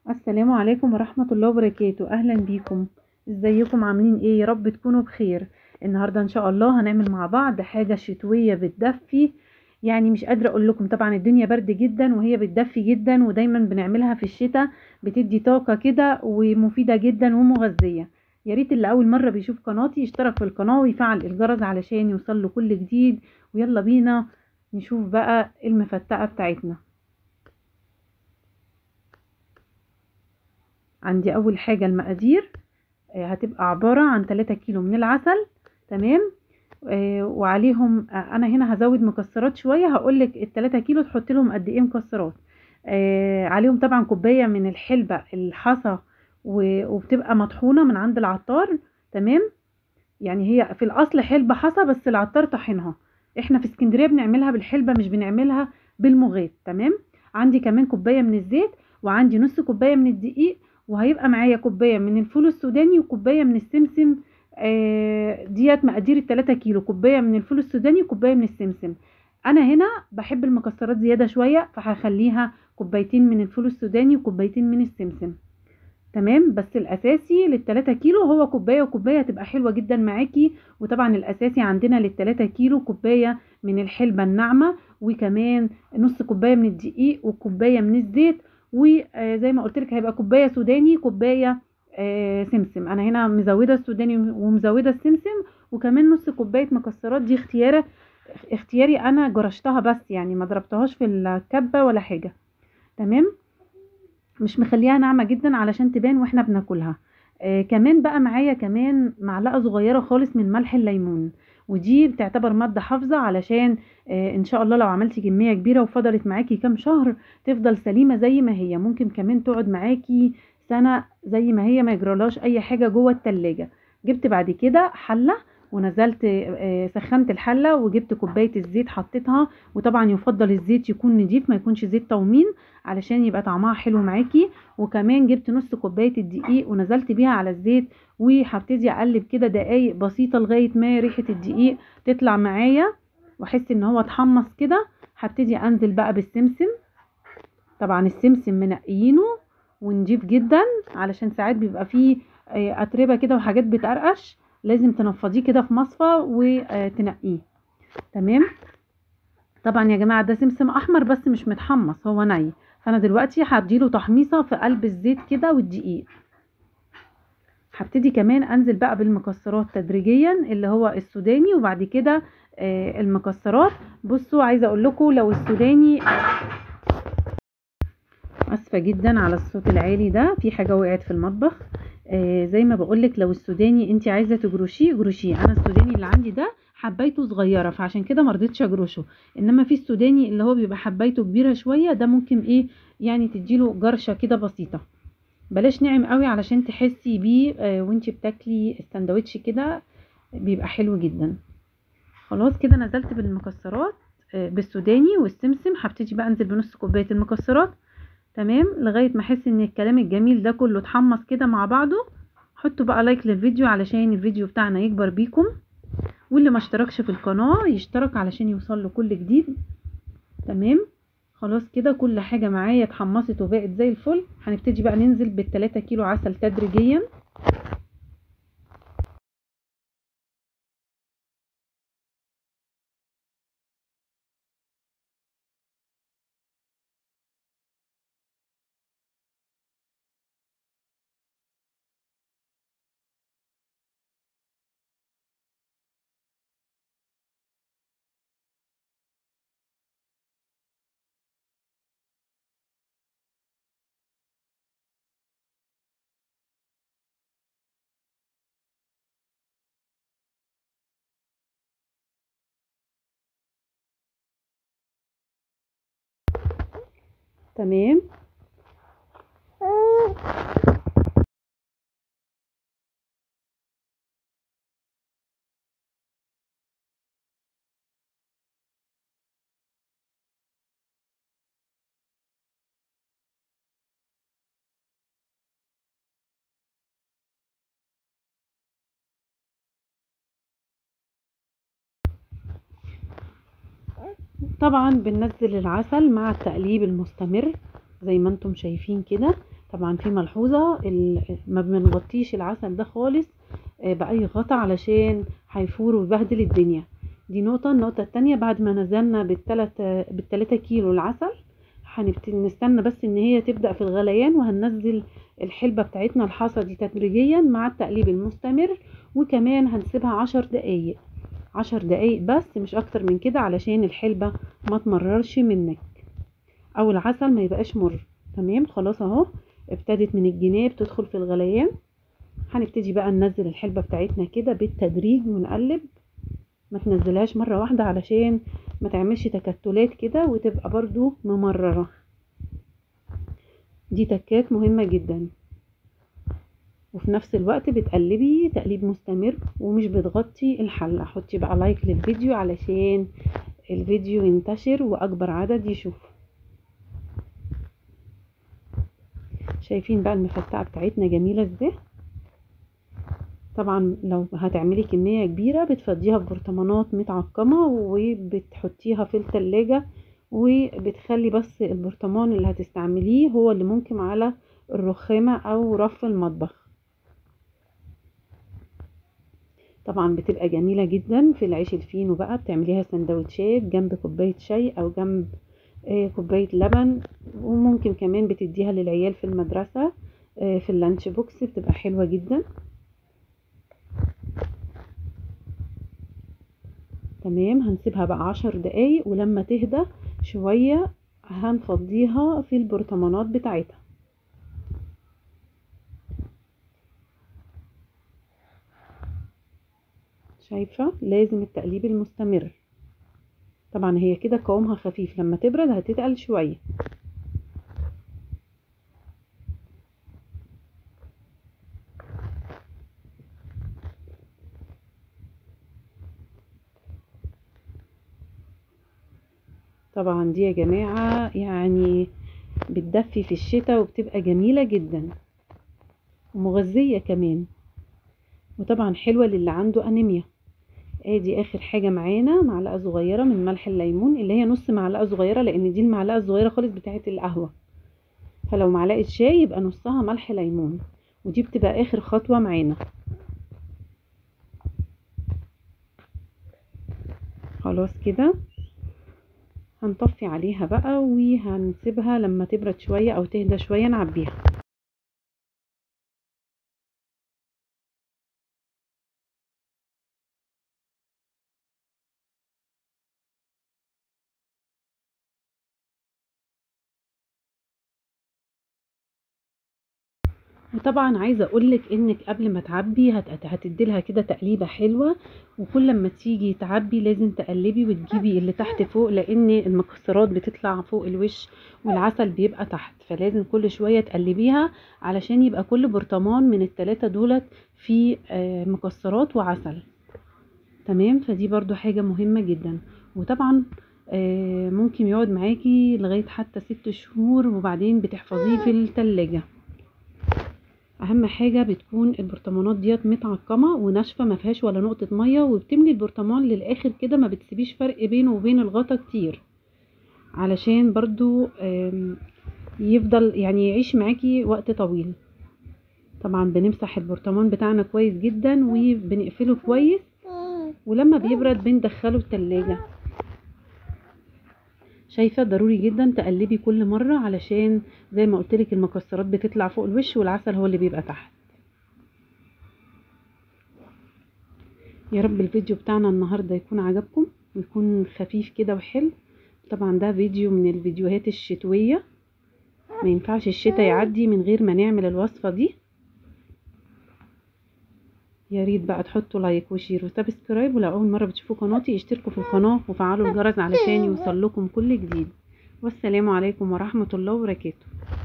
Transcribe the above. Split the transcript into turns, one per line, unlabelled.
السلام عليكم ورحمة الله وبركاته أهلا بيكم ازيكم عاملين ايه يا رب تكونوا بخير النهاردة ان شاء الله هنعمل مع بعض حاجة شتوية بتدفي يعني مش قادرة اقول لكم طبعا الدنيا برد جدا وهي بتدفي جدا ودايما بنعملها في الشتاء بتدي طاقة كده ومفيدة جدا ومغذية يا ريت اللي اول مرة بيشوف قناتي يشترك في القناة ويفعل الجرس علشان يوصل له كل جديد ويلا بينا نشوف بقى المفتقة بتاعتنا عندي اول حاجة المقادير آه، هتبقى عبارة عن 3 كيلو من العسل تمام آه، وعليهم آه، انا هنا هزود مكسرات شوية هقولك التلاتة كيلو تحط لهم قد ايه مكسرات عليهم طبعا كوباية من الحلبة الحصى وبتبقى مطحونة من عند العطار تمام يعني هي في الاصل حلبة حصى بس العطار طحنها احنا في اسكندرية بنعملها بالحلبة مش بنعملها بالمغيط تمام عندي كمان كوباية من الزيت وعندي نص كوباية من الدقيق وهيبقى معايا كوبايه من الفول السوداني وكوبايه من السمسم آه ديت مقادير التلاتة كيلو كوبايه من الفول السوداني وكوبايه من السمسم انا هنا بحب المكسرات زياده شويه فهخليها كوبايتين من الفول السوداني وكوبايتين من السمسم تمام بس الاساسي للتلاتة كيلو هو كوبايه وكوبايه هتبقى حلوه جدا معاكي وطبعا الاساسي عندنا للتلاتة كيلو كوبايه من الحلبه الناعمه وكمان نص كوبايه من الدقيق وكوبايه من الزيت وزي ما قلت لك هيبقى كوبايه سوداني كوبايه آه، سمسم انا هنا مزوده السوداني ومزوده السمسم وكمان نص كوبايه مكسرات دي اختيار اختياري انا جرشتها بس يعني ما ضربتهاش في الكبه ولا حاجه تمام مش مخليها ناعمه جدا علشان تبان واحنا بناكلها آه كمان بقى معايا كمان معلقه صغيره خالص من ملح الليمون ودي بتعتبر ماده حافظه علشان آه ان شاء الله لو عملتي كميه كبيره وفضلت معاكي كام شهر تفضل سليمه زي ما هي ممكن كمان تقعد معاكي سنه زي ما هي ما يجرالهاش اي حاجه جوه التلاجة جبت بعد كده حله ونزلت آه، سخنت الحله وجبت كوبايه الزيت حطيتها وطبعا يفضل الزيت يكون نضيف ما يكونش زيت تومين علشان يبقى طعمها حلو معاكي وكمان جبت نص كوبايه الدقيق ونزلت بيها على الزيت وهبتدي اقلب كده دقايق بسيطه لغايه ما ريحه الدقيق تطلع معايا واحس ان هو اتحمص كده هبتدي انزل بقى بالسمسم طبعا السمسم منقيينه ونضيف جدا علشان ساعات بيبقى فيه آه، اتربه كده وحاجات بتقرقش لازم تنفضيه كده في مصفى وتنقيه تمام طبعا يا جماعه ده سمسم احمر بس مش متحمص هو ني فانا دلوقتي هديله تحميصه في قلب الزيت كده والدقيق هبتدي كمان انزل بقى بالمكسرات تدريجيا اللي هو السوداني وبعد كده آه المكسرات بصوا عايزه اقول لكم لو السوداني اسفه جدا على الصوت العالي ده في حاجه وقعت في المطبخ آه زي ما بقولك لو السوداني انت عايزه تجروشيه جروشيه انا السوداني اللي عندي ده حبايته صغيره فعشان كده مرضتش اجروشه انما في السوداني اللي هو بيبقى حبايته كبيره شويه ده ممكن ايه يعني تديله جرشه كده بسيطه بلاش ناعم قوي علشان تحسي بيه آه وانت بتاكلي السندوتش كده بيبقى حلو جدا خلاص كده نزلت بالمكسرات آه بالسوداني والسمسم هبتدي بقى انزل بنص كوبايه المكسرات تمام لغايه ما احس ان الكلام الجميل ده كله اتحمص كده مع بعضه حطوا بقى لايك للفيديو علشان الفيديو بتاعنا يكبر بيكم واللي ما اشتركش في القناه يشترك علشان يوصل له كل جديد تمام خلاص كده كل حاجه معايا اتحمصت وبقت زي الفل هنبتدي بقى ننزل بالتلاتة كيلو عسل تدريجيا تمام طبعا بننزل العسل مع التقليب المستمر زي ما انتم شايفين كده طبعا في ملحوظة ال- ما بنغطيش العسل ده خالص آه، بأي غطا علشان هيفور ويبهدل الدنيا دي نقطة النقطة التانية بعد ما نزلنا بالتلاتة بالتلاتة كيلو العسل هنبتدي نستنى بس ان هي تبدأ في الغليان وهننزل الحلبة بتاعتنا الحصى دي تدريجيا مع التقليب المستمر وكمان هنسيبها عشر دقايق عشر دقايق بس مش اكتر من كده علشان الحلبة ما تمررش منك او العسل ما يبقاش مر تمام خلاص اهو ابتدت من الجناب تدخل في الغليان هنبتدي بقى ننزل الحلبة بتاعتنا كده بالتدريج ونقلب ما تنزلهاش مرة واحدة علشان ما تعملش تكتلات كده وتبقى برضو ممررة دي تكات مهمة جدا وفي نفس الوقت بتقلبي تقليب مستمر ومش بتغطي الحلة حطي بقى لايك للفيديو علشان الفيديو ينتشر واكبر عدد يشوف شايفين بقى المفتقة بتاعتنا جميلة ازاي طبعا لو هتعملي كمية كبيرة بتفضيها في برطمانات متعقمة وبتحطيها في التلاجة وبتخلي بس البرطمان اللي هتستعمليه هو اللي ممكن على الرخامة او رف المطبخ طبعا بتبقى جميلة جدا في العيش الفينو بقى بتعمليها سندوتشات جنب كوباية شاي او جنب آه، كوباية لبن وممكن كمان بتديها للعيال في المدرسة آه، في اللانش بوكس بتبقى حلوة جدا تمام هنسيبها بقى عشر دقايق ولما تهدى شوية هنفضيها في البرطمانات بتاعتها شايفة لازم التقليب المستمر طبعا هي كده قوامها خفيف لما تبرد هتتقل شوية طبعا دي يا جماعة يعني بتدفي في الشتاء وبتبقى جميلة جدا ومغذية كمان وطبعا حلوة للي عنده انيميا ادي اخر حاجة معانا معلقة صغيرة من ملح الليمون اللي هي نص معلقة صغيرة لان دي المعلقة الصغيرة خالص بتاعة القهوة فلو معلقة شاي يبقى نصها ملح ليمون ودي بتبقى اخر خطوة معانا خلاص كده هنطفي عليها بقى وهنسيبها لما تبرد شوية او تهدى شوية نعبيها وطبعا عايزه اقولك انك قبل ما تعبي هت- هتديلها كده تقليبه حلوه وكل ما تيجي تعبي لازم تقلبي وتجيبي اللي تحت فوق لان المكسرات بتطلع فوق الوش والعسل بيبقى تحت فلازم كل شويه تقلبيها علشان يبقى كل برطمان من التلاتة دولت فيه آه، مكسرات وعسل تمام فدي برضو حاجه مهمه جدا وطبعا آه، ممكن يقعد معاكي لغايه حتى ست شهور وبعدين بتحفظيه في التلاجة اهم حاجه بتكون البرطمانات ديت متعقمه وناشفه ما فيهاش ولا نقطه ميه وبتملي البرطمان للاخر كده ما بتسيبيش فرق بينه وبين الغطا كتير علشان برضو آم، يفضل يعني يعيش معاكي وقت طويل طبعا بنمسح البرطمان بتاعنا كويس جدا وبنقفله كويس ولما بيبرد بندخله التلاجة شايفة ضروري جدا تقلبي كل مرة علشان زي ما قلتلك المكسرات بتطلع فوق الوش والعسل هو اللي بيبقى تحت يا رب الفيديو بتاعنا النهاردة يكون عجبكم ويكون خفيف كده وحلو طبعا ده فيديو من الفيديوهات الشتوية ما ينفعش الشتاء يعدي من غير ما نعمل الوصفة دي يا ريت بقى تحطوا لايك وشير وسبسكرايب ولو اول مره بتشوفوا قناتي اشتركوا في القناه وفعلوا الجرس علشان يوصل لكم كل جديد والسلام عليكم ورحمه الله وبركاته